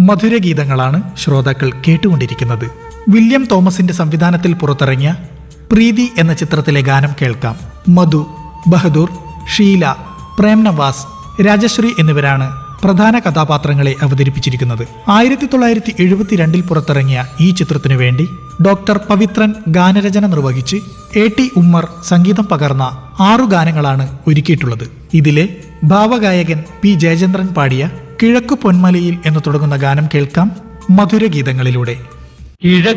മധുരഗീതങ്ങളാണ് ശ്രോതാക്കൾ കേട്ടുകൊണ്ടിരിക്കുന്നത് വില്യം തോമസിന്റെ സംവിധാനത്തിൽ പുറത്തിറങ്ങിയ പ്രീതി എന്ന ചിത്രത്തിലെ ഗാനം കേൾക്കാം മധു ബഹദൂർ ഷീല പ്രേം നവാസ് രാജശ്രീ എന്നിവരാണ് പ്രധാന കഥാപാത്രങ്ങളെ അവതരിപ്പിച്ചിരിക്കുന്നത് ആയിരത്തി തൊള്ളായിരത്തി എഴുപത്തിരണ്ടിൽ പുറത്തിറങ്ങിയ ഈ ചിത്രത്തിനു വേണ്ടി ഡോക്ടർ പവിത്രൻ ഗാനരചന നിർവഹിച്ച് എ ടി ഉമ്മർ സംഗീതം പകർന്ന ആറു ഗാനങ്ങളാണ് ഒരുക്കിയിട്ടുള്ളത് ഇതിലെ ഭാവഗായകൻ പി ജയചന്ദ്രൻ പാടിയ കിഴക്കു പൊന്മലയിൽ എന്ന് തുടങ്ങുന്ന ഗാനം കേൾക്കാം മധുരഗീതങ്ങളിലൂടെ കിഴക്ക്